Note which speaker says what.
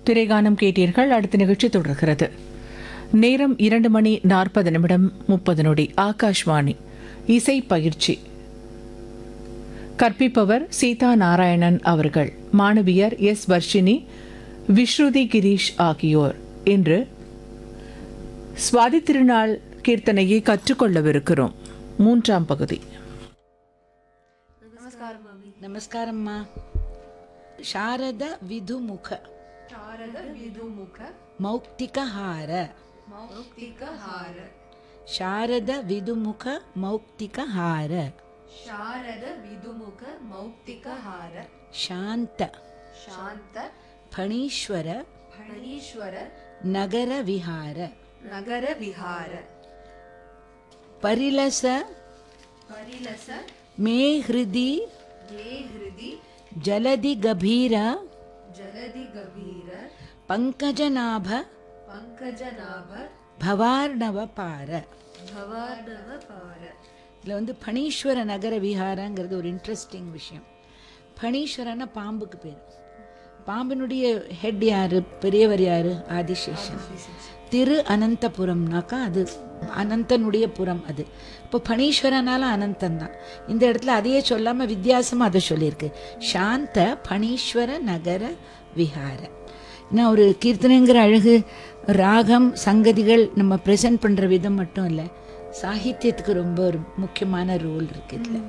Speaker 1: திரைகானம் கேட்டீர்கள் அடுத்த நிகழ்ச்சி தொடர்கிறது நேரம் இரண்டு மணி நாற்பது நிமிடம் முப்பது நொடி ஆகாஷ்வாணி இசை பயிற்சி கற்பிப்பவர் சீதா நாராயணன் அவர்கள் மாணவியர் எஸ் வர்ஷினி விஸ்ருதி கிரீஷ் ஆகியோர் இன்று சுவாதி திருநாள் கீர்த்தனையை கற்றுக்கொள்ளவிருக்கிறோம் மூன்றாம் பகுதி
Speaker 2: ನಮಸ್ಕಾರಮ್ಮ ಶಾರದ ವಿಧುಮುಖ
Speaker 3: ಶಾರದ ವಿಧುಮುಖ
Speaker 2: ಮೌಕ್ತಿಕ ಹಾರ
Speaker 3: ಮೌಕ್ತಿಕ ಹಾರ
Speaker 2: ಶಾರದ ವಿಧುಮುಖ ಮೌಕ್ತಿಕ ಹಾರ
Speaker 3: ಶಾರದ ವಿಧುಮುಖ ಮೌಕ್ತಿಕ ಹಾರ
Speaker 2: ಶಾಂತ
Speaker 3: ಶಾಂತ
Speaker 2: ಫಣೀಶ್ವರ
Speaker 3: ಫಣೀಶ್ವರ
Speaker 2: ನಗರ ವಿಹಾರ
Speaker 3: ನಗರ ವಿಹಾರ
Speaker 2: ಪರಿಲಸ
Speaker 3: ಪರಿಲಸ
Speaker 2: ಮೇ ಹೃದಿ
Speaker 3: ಮೇ ಹೃದಿ
Speaker 2: ಜಲದಿ ಗಭೀರ
Speaker 3: ಜಲದಿ ಗಭೀರ
Speaker 2: ಪಂಕಜನಾಭ
Speaker 3: ಪಂಕಜನಾಭ
Speaker 2: ಭವಾರ್ಣವ ಪಾರ
Speaker 3: ಭವಾರ್ಣವ ಪಾರ
Speaker 2: இதில் வந்து பணீஸ்வர நகர விஹாரங்கிறது ஒரு இன்ட்ரெஸ்டிங் விஷயம் பணீஸ்வரன்னா பாம்புக்கு பேர் பாம்பினுடைய ஹெட் யாரு பெரியவர் யாரு ஆதிசேஷன் திரு அனந்தபுரம்னாக்கா அது அனந்தனுடைய புறம் அது இப்போ பணீஸ்வரனால அனந்தன் தான் இந்த இடத்துல அதையே சொல்லாம வித்தியாசமா அதை சொல்லியிருக்கு சாந்த பணீஸ்வர நகர விஹார நான் ஒரு கீர்த்தனைங்கிற அழகு ராகம் சங்கதிகள் நம்ம ப்ரெசென்ட் பண்ற விதம் மட்டும் இல்லை சாகித்யத்துக்கு ரொம்ப ஒரு முக்கியமான ரோல் இருக்கு இதுல